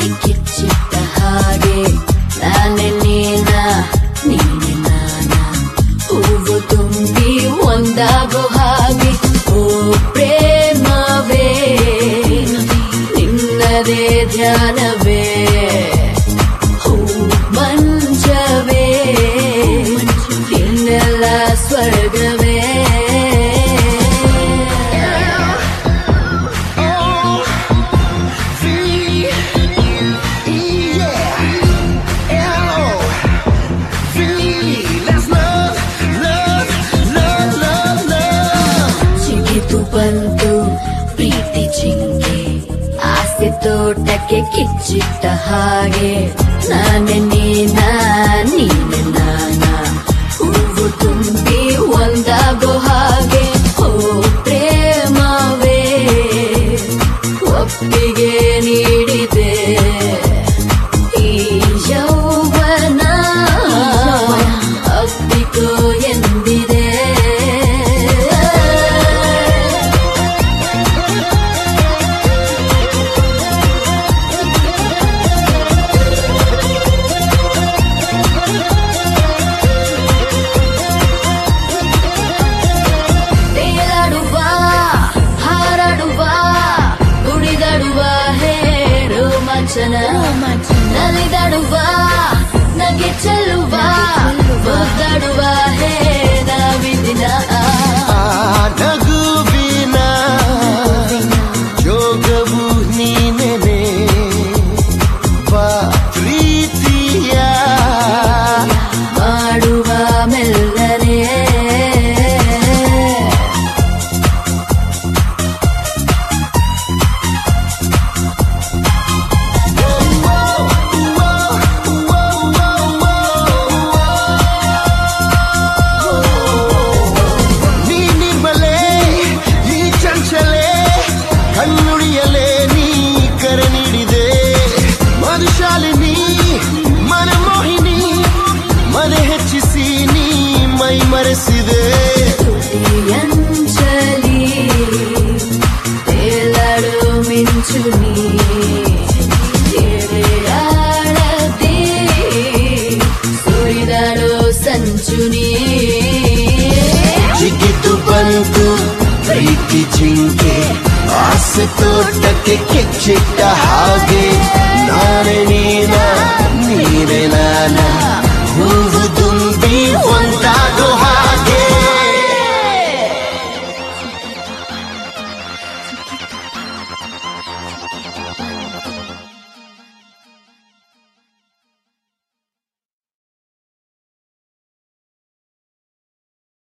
ಕಿಚ್ಚಿಟ್ಟ ಹಾಗೆ ನಾನೇ ನೀನ ನೀನೆ ನಾನ ಹೂವು ತುಂಬಿ ಒಂದಾಗೋ ಹಾಗೆ ಓ ಪ್ರೇಮವೇ ನಿನ್ನದೇ ಧ್ಯಾನವೇ ಹೂ ಮಂಚವೇ ಇನ್ನೆಲ್ಲ ಸ್ವರ್ಗವೇ ಚಿಗಿತು ಬಂತು ಪ್ರೀತಿ ಜಿಂಕೆ ಆಸೆ ತೋಟಕ್ಕೆ ಕಿಚ್ಚಿಟ್ಟ ಹಾಗೆ ನಾನೇ ನೀನ ನೀನೆ ನಾನ ಹೂವು ತುಂಬಿ ಒಂದಾಗೋ ಹಾಗೆ ಓ ಪ್ರೇಮವೇ ಒಪ್ಪಿಗೆ ನೀಡಿದೆ ಈ ಯೌವನ ಅಪ್ಪಿಕೋ ಎಂದಿದೆ ತೇಲಾಡುವ ಹಾರಾಡುವ ಕುಣಿದಾಡುವ ಹೇರು ಮಚನ ನಲಿದಾಡುವ ನಗೆ ಚೆಲ್ಲುವ ಒದ್ದಾಡುವ ಹೇ ನಾವಿದಿನ ನಗುವಿನ ಜೋಗವು ನೀನೆನೆ ಬಾ ಪ್ರೀತಿಯ ಮಾಡುವ ಮೆಲ್ಲನೆ ನೀ ನಿರ್ಮಲೆ ಈ ಚಂಚಲೆ ಕಣ್ಣುಡಿಯಲೇ ನೀ ಕರೆ ನೀಡಿದೆ ಮಧುಶಾಲಿನಿ ಮನಮೋಹಿನಿ ಮನೆ ಹೆಚ್ಚಿಸಿ ನೀ ಮೈ ಮರೆಸಿದೆ ತುಟಿಯಂಚಲಿ ತೇಲಾಡು ಮಿಂಚು ನೀ ಎದೆಯಾಳದಿ ಸುರಿದಾಡೋ ಸಂಚು ನೀ ಜಿಗಿದು ಬಂತು ಪ್ರೀತಿ ಜಿಂಕೆ ಆಸೆ ತೋಟಕ್ಕೆ ಕಿಚ್ಚಿಟ್ಟ ಹಾಗೆ ನಾನೇ ನೀನ ನೀನೆ ನಾನ ಹೂವು ತುಂಬಿ ಒಂದು